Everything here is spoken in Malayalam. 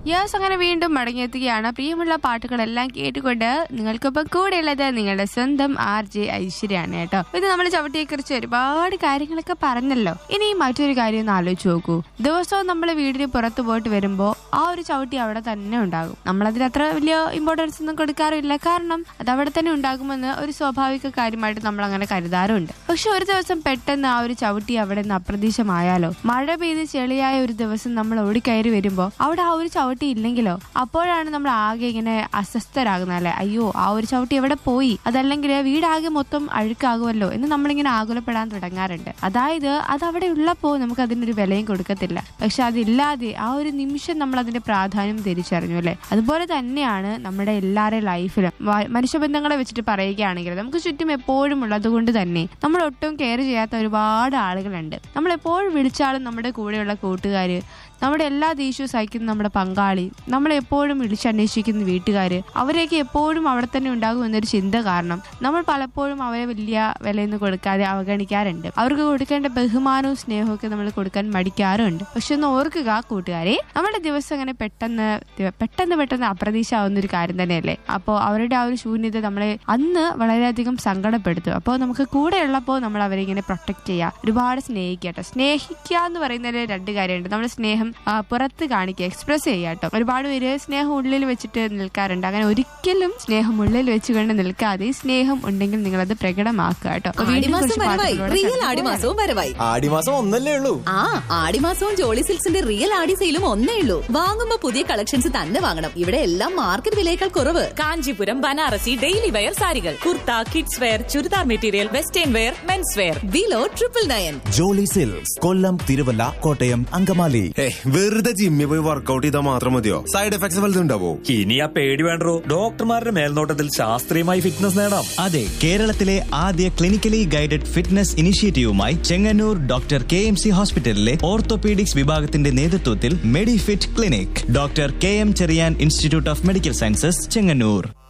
യെസ് അങ്ങനെ വീണ്ടും മടങ്ങിയെത്തുകയാണ് പ്രിയമുള്ള പാട്ടുകളെല്ലാം കേട്ടുകൊണ്ട് നിങ്ങൾക്കൊപ്പം കൂടെയുള്ളത് നിങ്ങളുടെ സ്വന്തം ആർ ജെ ഐശ്വര്യാണ് കേട്ടോ ഇത് നമ്മൾ ചവിട്ടിയെ കുറിച്ച് ഒരുപാട് കാര്യങ്ങളൊക്കെ പറഞ്ഞല്ലോ ഇനി മറ്റൊരു കാര്യം ഒന്ന് ആലോചിച്ച് നോക്കൂ ദിവസവും നമ്മൾ വീടിന് പുറത്തു പോയിട്ട് വരുമ്പോൾ ആ ഒരു ചവിട്ടി അവിടെ തന്നെ ഉണ്ടാകും നമ്മളതിന് അത്ര വലിയ ഇമ്പോർട്ടൻസ് ഒന്നും കൊടുക്കാറില്ല കാരണം അത് അവിടെ തന്നെ ഉണ്ടാകുമെന്ന് ഒരു സ്വാഭാവിക കാര്യമായിട്ട് നമ്മൾ അങ്ങനെ കരുതാറുണ്ട് പക്ഷെ ഒരു ദിവസം പെട്ടെന്ന് ആ ഒരു ചവിട്ടി അവിടെ നിന്ന് അപ്രതീക്ഷമായാലോ മഴ പെയ്ത് ചെളിയായ ഒരു ദിവസം നമ്മൾ ഓടിക്കയറി വരുമ്പോൾ അവിടെ ആ ഒരു ചവിട്ടി ഇല്ലെങ്കിലോ അപ്പോഴാണ് നമ്മൾ ആകെ ഇങ്ങനെ അസ്വസ്ഥരാകുന്നത് അല്ലെ അയ്യോ ആ ഒരു ചവിട്ടി എവിടെ പോയി അതല്ലെങ്കിൽ വീടാകെ മൊത്തം അഴുക്കാകുമല്ലോ എന്ന് നമ്മളിങ്ങനെ ആകുലപ്പെടാൻ തുടങ്ങാറുണ്ട് അതായത് അത് അവിടെ ഉള്ളപ്പോൾ നമുക്ക് അതിനൊരു വിലയും കൊടുക്കത്തില്ല പക്ഷെ അതില്ലാതെ ആ ഒരു നിമിഷം നമ്മൾ അതിന്റെ പ്രാധാന്യം തിരിച്ചറിഞ്ഞു അല്ലെ അതുപോലെ തന്നെയാണ് നമ്മുടെ എല്ലാവരുടെയും ലൈഫിലും വ- മനുഷ്യബന്ധങ്ങളെ വെച്ചിട്ട് പറയുകയാണെങ്കിൽ നമുക്ക് ചുറ്റും എപ്പോഴും ഉള്ളത് കൊണ്ട് തന്നെ നമ്മൾ ഒട്ടും കെയർ ചെയ്യാത്ത ഒരുപാട് ആളുകളുണ്ട് നമ്മൾ എപ്പോഴും വിളിച്ചാലും നമ്മുടെ കൂടെയുള്ള കൂട്ടുകാര് നമ്മുടെ എല്ലാ ദേഷ്യവും സഹിക്കുന്ന നമ്മുടെ പങ്കാളി നമ്മളെ എപ്പോഴും വിളിച്ചന്വേഷിക്കുന്ന വീട്ടുകാർ അവരെയൊക്കെ എപ്പോഴും അവിടെ തന്നെ ഉണ്ടാകും എന്നൊരു ചിന്ത കാരണം നമ്മൾ പലപ്പോഴും അവരെ വലിയ വിലയൊന്നും കൊടുക്കാതെ അവഗണിക്കാറുണ്ട് അവർക്ക് കൊടുക്കേണ്ട ബഹുമാനവും സ്നേഹവും ഒക്കെ നമ്മൾ കൊടുക്കാൻ മടിക്കാറുണ്ട് പക്ഷെ ഒന്ന് ഓർക്കുക കൂട്ടുകാരെ നമ്മുടെ ദിവസം അങ്ങനെ പെട്ടെന്ന് ദിവ- പെട്ടെന്ന് പെട്ടെന്ന് അപ്രതീക്ഷയാവുന്ന ഒരു കാര്യം തന്നെയല്ലേ അപ്പോൾ അവരുടെ ആ ഒരു ശൂന്യത നമ്മളെ അന്ന് വളരെയധികം സങ്കടപ്പെടുത്തും അപ്പോൾ നമുക്ക് കൂടെ ഉള്ളപ്പോൾ നമ്മൾ അവരെ ഇങ്ങനെ പ്രൊട്ടക്ട് ചെയ്യുക ഒരുപാട് സ്നേഹിക്കുക കേട്ടോ സ്നേഹിക്കുക എന്ന് പറയുന്നതിൽ രണ്ട് കാര്യമുണ്ട് നമ്മൾ സ്നേഹം ആ, പുറത്ത് കാണിക്കുക എക്സ്പ്രസ് ചെയ്യുക കേട്ടോ ഒരുപാട് പേര് സ്നേഹം ഉള്ളിൽ വെച്ചിട്ട് നിൽക്കാറുണ്ട് അങ്ങനെ ഒരിക്കലും സ്നേഹം ഉള്ളിൽ വെച്ചുകൊണ്ട് നിൽക്കാതെ സ്നേഹം ഉണ്ടെങ്കിൽ നിങ്ങൾ അത് പ്രകടമാക്കുക കേട്ടോ അപ്പോൾ വീണ്ടും ആടിമാസം കുറച്ച് വരവായി പാട്ടുകളോടെ റിയൽ കടന്നു ആടിമാസവും വരവായി ആടിമാസം ഒന്നല്ലേ ഉള്ളൂ ആ ആടിമാസവും ജോളി സിൽക്സിന്റെ റിയൽ ആടി സെയിലും ഒന്നേ ഉള്ളൂ വാങ്ങുമ്പോ പുതിയ കളക്ഷൻസ് തന്നെ വാങ്ങണം ഇവിടെ എല്ലാം മാർക്കറ്റ് വിലയേക്കാൾ കുറവ് കാഞ്ചീപുരം ബനാറസി ഡെയിലി വെയർ സാരികൾ kurta kids wear churidar material western wear mens wear below triple nine Jolly silks Kollam Thiruvalla Kottayam Angamaly ഏ വെറുതെ ജിമ്മിൽ പോയി വർക്കൗട്ട് ചെയ്താൽ മാത്രം മതിയോ സൈഡ് എഫക്ട്സ് വല്ലതും ഉണ്ടാവോ ഇനി ആ പേടി വേണ്ടോ ഡോക്ടർമാരുടെ മേൽനോട്ടത്തിൽ ശാസ്ത്രീയമായി ഫിറ്റ്നസ് നേടാം അതെ കേരളത്തിലെ ആദ്യ ക്ലിനിക്കലി ഗൈഡഡ് ഫിറ്റ്നസ് ഇനിഷ്യേറ്റീവുമായി Chengannur doctor K M C ഹോസ്പിറ്റലിലെ ഓർത്തോപീഡിക്സ് വിഭാഗത്തിന്റെ നേതൃത്വത്തിൽ medifit clinic doctor K M Cheriyan institute of medical sciences Chengannur